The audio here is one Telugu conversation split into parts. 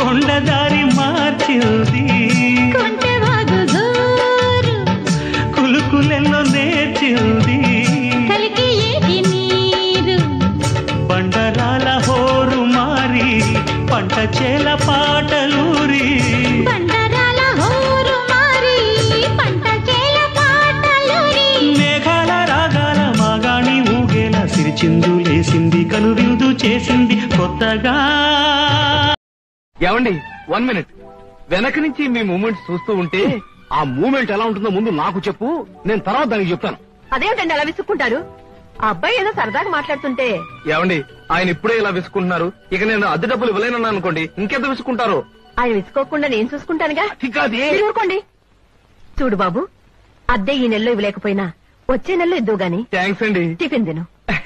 కొండదారి మార్చింది కొంటెవాగు జోరు కులుకులెల్లో నేర్చింది కలికి ఏటి నీరు బండరాల హోరు మారి పంట చేల పాటలూరి బండరాల హోరు మారి పంట చేల పాటలురి మేఘాల రాగాల మాగాణి ఊగేలా సిరిచిందు లేసింది కనువిందు చేసింది కొత్తగా ఏమండి వన్ మినిట్ వెనక నుంచి మీ మూమెంట్ చూస్తూ ఉంటే ఆ మూమెంట్ ఎలా ఉంటుందో ముందు నాకు చెప్పు నేను తర్వాత దానికి చెప్తాను అదేమిటండి అలా విసుక్కుంటారు ఆ అబ్బాయి ఏదో సరదాగా మాట్లాడుతుంటే ఏమండి ఆయన ఇప్పుడే ఇలా విసుకుంటున్నారు ఇక నేను అద్దె డబ్బులు ఇవ్వలేనన్నా అనుకోండి ఇంకెంత విసుకుంటారు ఆయన విసుకోకుండా నేను చూసుకుంటానుగా కాదే మీరు ఊరుకోండి చూడు బాబు అద్దె ఈ నెలలో ఇవ్వలేకపోయినా వచ్చే నెలలో ఇద్దు గాని థ్యాంక్స్ అండి టిఫిన్ తిను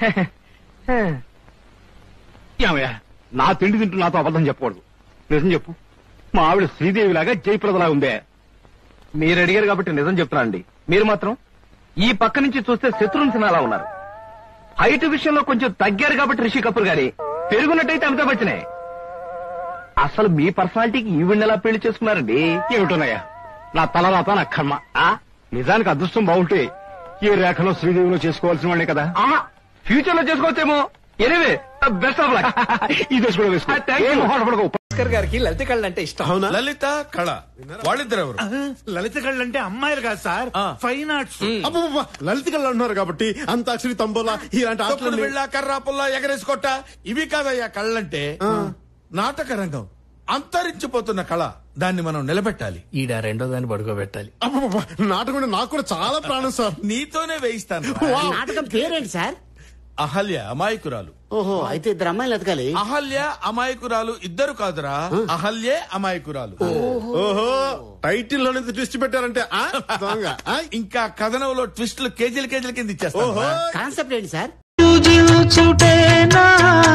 ఏమయ్యా నా తిండి తింటూ నాతో అబద్ధం చెప్పకూడదు నిజం చెప్పు మా ఆవిడ శ్రీదేవిలాగా జయప్రదలా ఉందే మీరు అడిగారు కాబట్టి నిజం చెప్తున్నా అండి మీరు మాత్రం ఈ పక్క నుంచి చూస్తే శత్రుఘ్న సిన్హాలా ఉన్నారు హైట్ విషయంలో కొంచెం తగ్గారు కాబట్టి రిషి కపూర్ గారి పెరుగున్నట్టయితే అమితాబ్ బచ్చనే అసలు మీ పర్సనాలిటీకి ఈవిడ్ని ఎలా పెళ్లి చేసుకున్నారండి ఏమిటోనయ్యా నా తలరాత నా కర్మ ఆ? నిజానికి అదృష్టం బాగుంటే ఈ రేఖలో శ్రీదేవిలో చేసుకోవాల్సిన వాడే కదా ఫ్యూచర్ లో చేసుకోవచ్చేమో ఎనివే బెస్ట్ ఆఫ్ లక్ ఈ దశ కూడా వేసుకో ఏం మొహమాటపడకు. భాస్కర్ గారికి లలిత కళ్ళు అంటే ఇష్టం అవునా లలిత కళ వాళ్ళిద్దరు ఎవరు లలిత కళ్ళు అంటే అమ్మాయిలు కాదు సార్ ఫైన్ ఆర్ట్స్ అబ్బబ్బబ్బ, లలిత కళ ఉన్నారు కాబట్టి అంతాక్షరి తంబోలా ఇలాంటి తప్పుడు ఆటలు బిళ్ళ కర్ర పుల్ల ఎగరేసుకోట ఇవి కాదయ్యా కళ్ళంటే నాటక రంగం అంతరించిపోతున్న కళ దాన్ని మనం నిలబెట్టాలి ఈడ రెండో దాన్ని పడుకోబెట్టాలి అబ్బబ్బబ్బ, నాటకం అంటే నాకు కూడా చాలా ప్రాణం సార్ నీతోనే వేయిస్తాను నాటకం పేరేంటి సార్ అహల్య అమాయకురాలు ఓహో అయితే ఇద్దరు అమ్మాయిలు ఎతకాలి అహల్య అమాయకురాలు ఇద్దరు కాదురా అహల్యే అమాయకురాలు ఓహో టైటిల్ లోనే ట్విస్ట్ పెట్టారంటే ఆ, దొంగ, ఆ? ఇంకా కథనంలో ట్విస్టులు కేజీలు కేజీల కింద ఇచ్చేస్తాను ఓహో కాన్సెప్ట్ ఏంటి సార్ చుటేనా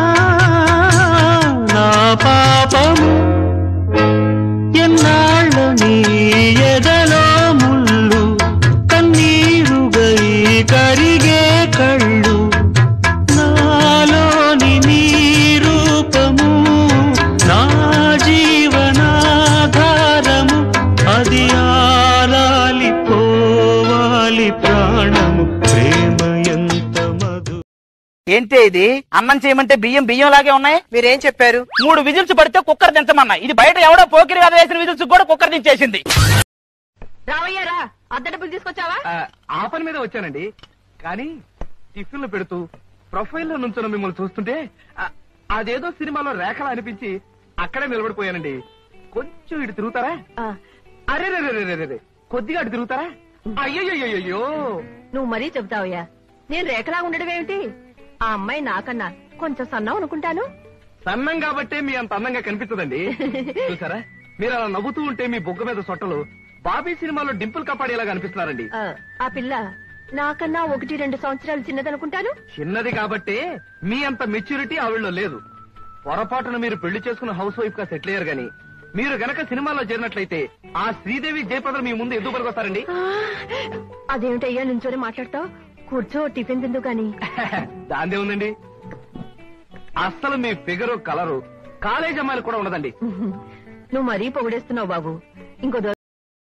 నా పాపము ఎన్నాళ్ళు నీ ఎదలో ముళ్ళు కన్నీరుగై కరిగే కళ్ళు నాలోని నీ రూపము నా జీవనాధారము అది ఆలాలి పోవాలి ప్రాణము ప్రేమ ఎంత మధు ఏంటి ఇది అన్నం చేయమంటే బియ్యం బియ్యం లాగే ఉన్నాయి మీరేం చెప్పారు మూడు విజిల్స్ పడితే కుక్కర్ దించమన్నా ఇది బయట ఎవడో పోకిరి వేద వేసిన విజిల్స్ కూడా కుక్కర్ దించేసింది రావయ్యారా అద్దె డబ్బులు తీసుకొచ్చావా ఆ, ఆ పని మీద వచ్చానండి కానీ టిఫిన్లు పెడుతూ ప్రొఫైల్లో నుంచున్న మిమ్మల్ని చూస్తుంటే ఆ, అదేదో సినిమాలో రేఖలా అనిపించి అక్కడే నిలబడిపోయానండి కొంచెం ఇటు తిరుగుతారా ఆ, అరే రే రే రే రే రే. కొద్దిగా అటు తిరుగుతారా అయ్యయ్యో నువ్వు మరీ చెబుతావయ్యా నేను రేఖలా ఉండడం ఏమిటి ఆ అమ్మాయి నాకన్నా కొంచెం సన్నం అనుకుంటాను సన్నం కాబట్టే మీ అంత అందంగా కనిపించదండి చూసారా మీరు అలా నవ్వుతూ ఉంటే మీ బొగ్గ మీద సొట్టలు బాబీ సినిమాలో డింపుల్ కపాడేలాగా అనిపిస్తున్నారండి ఆ, ఆ పిల్ల నాకన్నా ఒకటి రెండు సంవత్సరాలు చిన్నదనుకుంటాను చిన్నది కాబట్టే మీ అంత మెచ్యూరిటీ ఆవిడలో లేదు పొరపాటున మీరు పెళ్లి చేసుకున్న హౌస్ వైఫ్ గా సెటిల్ అయ్యారు గాని మీరు గనక సినిమాలో చేరినట్లయితే ఆ శ్రీదేవి జయప్రద మీ ముందు ఎందుకు పనికొస్తారండి ఆ, అదేమిటయ్యా నుంచోని మాట్లాడతావు కూర్చో టిఫిన్ తిందు గాని దాందే ఉందండి అస్సలు మీ ఫిగరు కలరు కాలేజ్ అమ్మాయిలు కూడా ఉండదండి నువ్వు మరీ పొగిడేస్తున్నావు బాబు ఇంకో దో-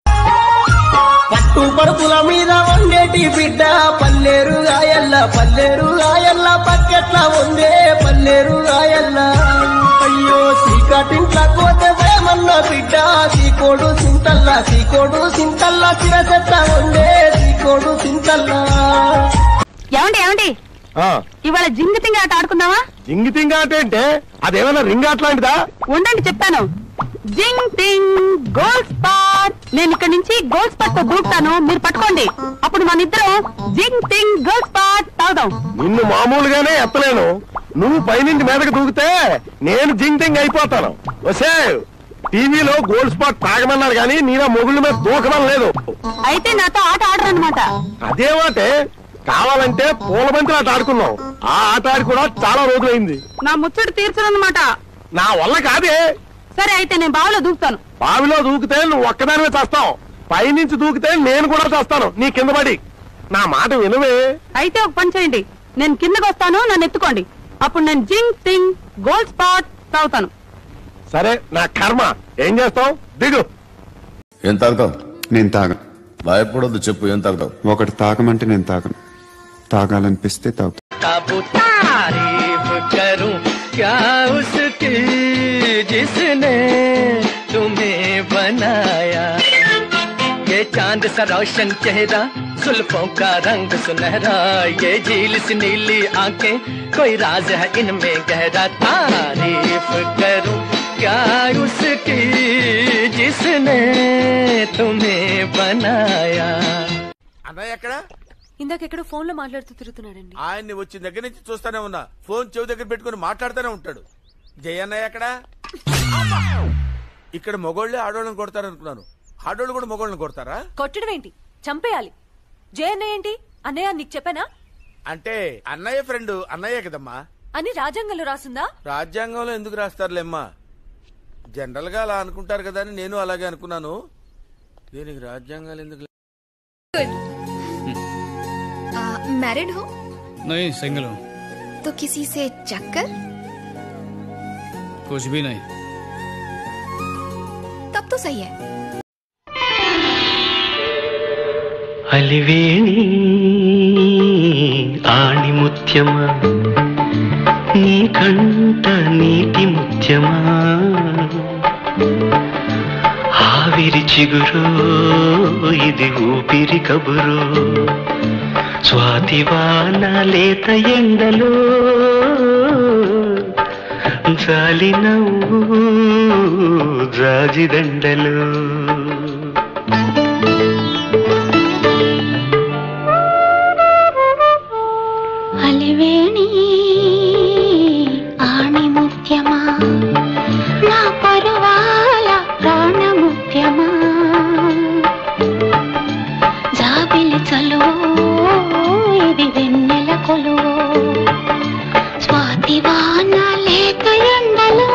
పట్టు పరుపుల మీద వండేటి బిడ్డ పల్లేరు గాయల్ల పల్లేరు గాయల్ల పక్కెట్ల ఉందే పల్లేరు గాయల్ల అయ్యో చీకటింట్ల కోతే వేమన్న బిడ్డ సీకోడు సింతల్ల సీకోడు సింతల్ల చిరచెత్త ఉందే సీకోడు సింతల్ల ఏమండి ఏమండి ఇవాళ జింగి తింగి ఆట ఆడుకుందామా జింగి తింగ అంటే అంటే అదేమైనా రింగ్ అట్లాంటిదా ఉండండి చెప్తాను జింగ్ టింగ్ గోల్ స్పాట్ నేను ఇక్కడ నుంచి గోల్ స్పాట్ తో దూకుతాను మీరు పట్టుకోండి అప్పుడు మన ఇద్దరం జింగ్ టింగ్ గోల్ స్పాట్ తాగుదాం నిన్ను మామూలుగానే ఎత్తలేను నువ్వు పైనుంచి మీదకి దూకితే నేను జింగ్ టింగ్ అయిపోతాను వసే టీవీలో గోల్డ్ స్పాట్ తాగమన్నారు కానీ నేను మొగుళ్ళ మీద దూకమని లేదు అయితే నాతో ఆట ఆడరు అనమాట అదేమాటే కావాలంటే పూల బంతులు ఆట ఆడుకున్నాం ఆ ఆట ఆడి కూడా చాలా రోజులైంది నా ముచ్చట తీర్చరన్నమాట నా వల్ల కాదే సరే అయితే నేను బావిలో దూకుతాను బావిలో దూకితే నువ్వు ఒక్కదానివే చేస్తావు పైనుంచి దూకితే నేను కూడా చేస్తాను నీ కింద పడి నా మాట వినవే అయితే ఒక పని చేయండి నేను కిందకి వస్తాను నన్ను ఎత్తుకోండి అప్పుడు నేను జింగ్ టింగ్ గోల్ స్పాట్ తాగుతాను సరే నా కర్మ ఏం చేస్తావు దిగు ఏం తాగుతావు నేను తాగను భయపడొద్దు చెప్పు ఏం తాగుతావు ఒకటి తాగమంటే నేను తాగను తాగాలనిపిస్తే తాగుతా कब तारीफ करूं क्या उसकी जिसने तुम्हें बनाया ये चांद सा रोशन चेहरा सुल्फों का रंग सुनहरा ये झील सी नीली आंखें कोई राज है इनमें गहरा तारीफ करूं क्या उसकी जिसने तुम्हें बनाया అన్నయ్య ఎక్కడ ఇందాక ఎక్కడో ఫోన్ లో మాట్లాడుతూ తిరుగుతున్నాడండి ఆయన్ని వచ్చిన దగ్గర నుంచి చూస్తానే ఉన్నా ఫోన్ చెవి దగ్గర పెట్టుకుని మాట్లాడుతూనే ఉంటాడు జయ అన్నయ్య ఎక్కడ ఇక్కడ మొగోళ్ళే ఆడోళ్ళని కొడతారనుకున్నాను ఆడోళ్ళు కూడా మొగోళ్ళని కొడతారా కొట్టడం ఏంటి చంపేయాలి జే అన్నయ్య ఏంటి అన్నయ్య నీకు చెప్పానా అంటే అన్నయ్య ఫ్రెండ్ అన్నయ్య కదమ్మా అని రాజ్యాంగంలో రాసుందా రాజ్యాంగంలో ఎందుకు రాస్తారులేమ్మా జనరల్ గా అలా అనుకుంటారు కదా అని నేను అలాగే అనుకున్నాను దీనికి రాజ్యాంగాలు ఎందుకు मैरिड हो नहीं सिंगल हूँ तो किसी से चक्कर कुछ भी नहीं तब तो सही है అలివేణి ఆణిముత్యమా నీ కంట నీటి ముత్యమా ఆవిరి చిగురు ఇది ఊపిరి కబురు స్వాతివాన లేత ఎండలో జాలి నవ్వు జాజిదండలు అలివేణి ఆణిముత్యమా నా పరువాల ప్రాణముత్యమా జాబిలి చలువో ఇది వెన్నెల కొలువో స్వాతివాన లేక ఎండలో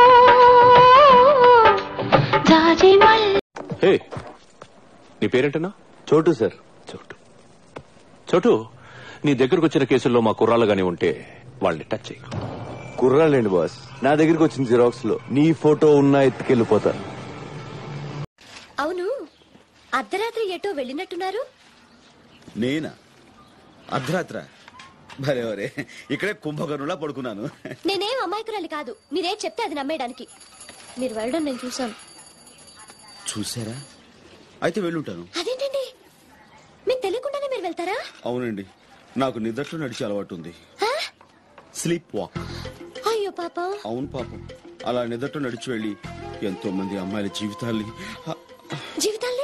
జాజి మల్ హే నీ పేరేంటన్నా చోటు సార్ చోటు చోటు నీ దగ్గరకు వచ్చిన కేసుల్లో మా కుర్రాళ్ళు గాని ఉంటే వాళ్ళని టచ్ చేయకు కుర్రాలేండి బాస్ నా దగ్గరికి వచ్చిన జిరాక్స్ లో నీ ఫోటో ఉన్నా ఎత్తుకెళ్ళిపోతాను అవును అర్ధరాత్రి ఎటో వెళ్ళినట్టున్నారు నేనా అర్ధరాత్ర భలే వరే ఇక్కడే కుంభకర్ణులా పడుకున్నాను నేనేం అమాయకురాలి కాదు మీరేం చెప్తే అది నమ్మేయడానికి మీరు వెళ్ళడం నేను చూశాను చూసారా అయితే వెళ్ళుంటాను అదేంటండి మీకు తెలియకుండానే మీరు వెళ్తారా అవునండి నాకు నిద్రలో నడిచే అలవాటు ఉంది స్లీప్ వాక్ అయ్యో పాపం అవును పాపం అలా నిద్రతో నడిచి వెళ్ళి ఎంతో మంది అమ్మాయిల జీవితాల్ని ఆ, జీవితాల్ని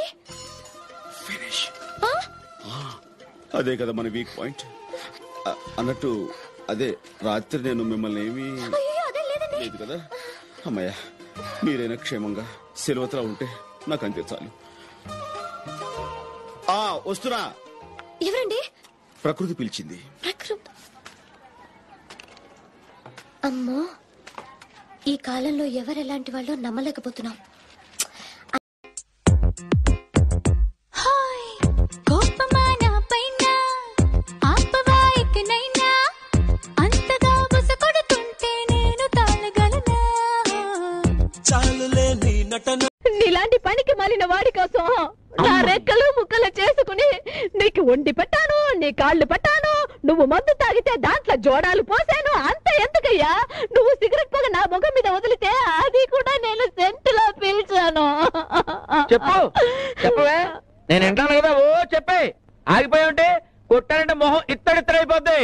అదే కదా మన వీక్ పాయింట్ ఆ, అన్నట్టు అదే రాత్రి నేను మిమ్మల్ని ఏమీ లేదు కదా అమ్మయ్య మీరైనా క్షేమంగా సెలవతలా ఉంటే నాకు అంతే చాలు ఆ వస్తున్నా ఎవరండి ప్రకృతి పిలిచింది ప్రకృతి అమ్మో ఈ కాలంలో ఎవరెలాంటి వాళ్ళో నమ్మలేకపోతున్నాం కోపమా నా పైన ఆపవా ఇకనైనా అంతగా బుస కొడుతుంటే నేను తాళగలనా చాలులే నీ నటన నీలాంటి పనికి మాలిన వాడి కోసం నా రెక్కలు ముక్కలు చేసుకుని నీకు వండి పెట్టాను నీ కాళ్ళు పెట్టాను నువ్వు మందు తాగితే దాంట్లో జోడాలు పోసాను అంత ఎందుకయ్యా నువ్వు సిగరెట్ పొగ నా ముఖం మీద వదిలితే అది కూడా నేను సెంటులో పీల్చాను చెప్పు చెప్పవే నేను వింటాను కదా ఓ చెప్పే ఆగిపోయి ఉంటే కొట్టానంటే మొహం ఇత్తడిత్తడైపోద్ది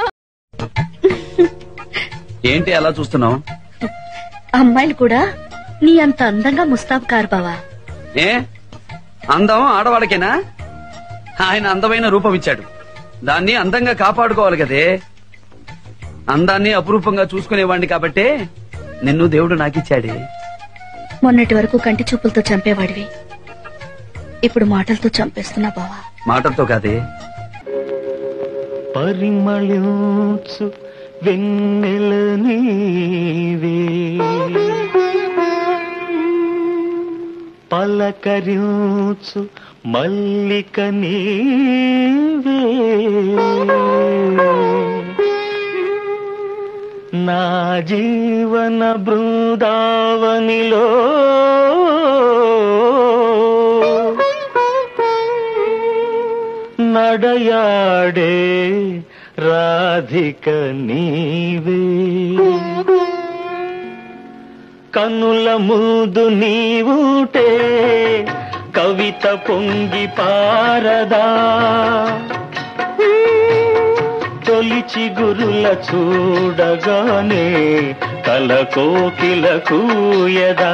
ఏంటి అలా చూస్తున్నావు అమ్మాయిలు కూడా నీ అంత అందంగా ముస్తాబ్ కారు బావా ఏ అందం ఆడవాళ్ళకేనా ఆయన అందమైన రూపం ఇచ్చాడు దాన్ని అందంగా కాపాడుకోవాలి కదే అందాన్ని అపురూపంగా చూసుకునేవాడిని కాబట్టే నిన్ను దేవుడు నాకిచ్చాడే మొన్నటి వరకు కంటి చూపులతో చంపేవాడివి ఇప్పుడు మాటలతో చంపేస్తున్నా బావా మాటలతో కాదే పరిమళించు వెన్నెల నీవే పలకరించు మల్లిక నీవే నా జీవన బృందావనిలో నడయాడే రాధిక నీవే కన్నుల ముందు నీవుటే కవిత పొంగి పారదా తొలిచి గురుల చూడగానే కల కోకిల కూయదా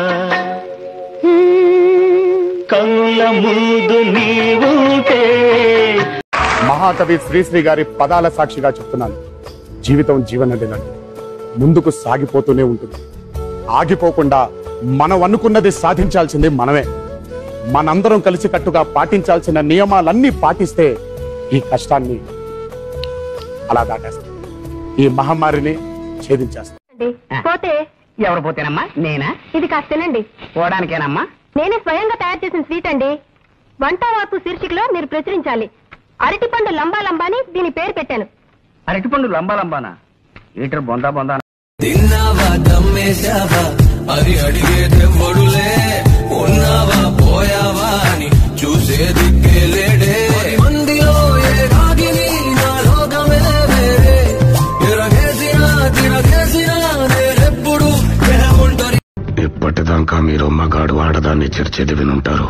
కన్నుల ముందు నీవుటే మహాకవి శ్రీశ్రీ గారి పదాల సాక్షిగా చెప్తున్నాను జీవితం జీవనది లాంటిది ముందుకు సాగిపోతూనే ఉంటుంది ఆగిపోకుండా మనం అనుకున్నది సాధించాల్సింది మనమే మనందరం కలిసికట్టుగా పాటించాల్సిన నియమాలన్నీ పాటిస్తే ఈ కష్టాన్ని అలా దాటేస్తాం ఈ మహమ్మారిని ఛేదించేస్తాం పోతే ఎవరు పోతేనమ్మా నేనా ఇది కాస్త తినండి పోవడానికేనమ్మా నేనే స్వయంగా తయారు చేసిన స్వీట్ అండి వంట వార్పు శీర్షికలో మీరు ప్రచురించాలి అరటిపండు లంబా లంబా అని దీని పేరు పెట్టాను అరటిపండు లంబా లంబానా ఈటర్ బొందా బొందా తిన్నావా దమ్మేశావా అది అడిగేదెవ్వడులే ఉన్నావా పోయావా అని చూసే దిక్కే లేడే పది మందిలో ఏ రాగిని నా లోకమే వేరే తిరగేసినా తిరగేసినా నేనెప్పుడు ఏ ఒంటరి ఇప్పటిదాకా మీరు మగాడు ఆడదాన్ని చర్చేది వినుంటారు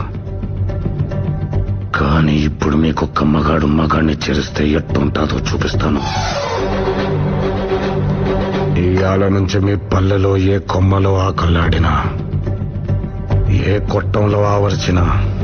కానీ ఇప్పుడు మీకొక్క మగాడు మగాడిని చెరిస్తే ఎట్టుంటాదో చూపిస్తాను ఇవాళ నుంచి మీ పల్లెలో ఏ కొమ్మలో ఆకల్లాడినా ఏ కొట్టంలో ఆవర్చినా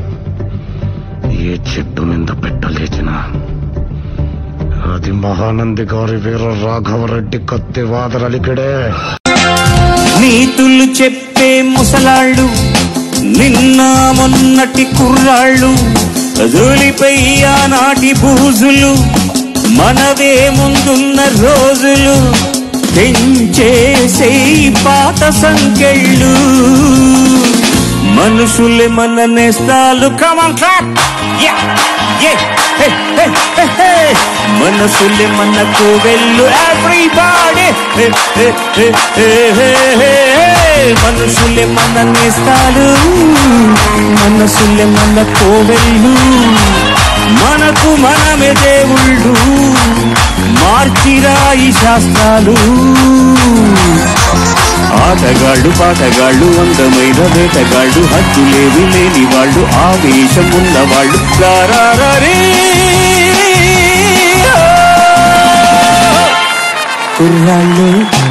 ఏ చెట్టు మీద పెట్టలేచినా అది మహానంది గారి వీర రాఘవరెడ్డి కత్తి వాదరలికడే నీతులు చెప్పే ముసలాళ్ళు నిన్న మొన్నటి కుర్రాళ్ళు ధూళిపై ఆనాటి బూజులు మనదే ముందున్న రోజులు పెంచేసే పాత సంకెళ్ళు మనుషులే మన నేస్తాలు కమన్ క్లాప్ మనసులే మనకు వెళ్ళు ఎవ్రీబాడీ మనుషులే మన నేస్తాలు మనసులే మన కోవెళ్ళు మనకు మనమే దేవుళ్ళు మార్చిరా ఈ శాస్త్రాలు ఆటగాళ్ళు పాటగాళ్ళు అందమైన వేటగాళ్ళు హద్దులేవి లేని వాళ్ళు ఆవేశం ఉన్నవాళ్ళు రారారే కుర్రాళ్ళు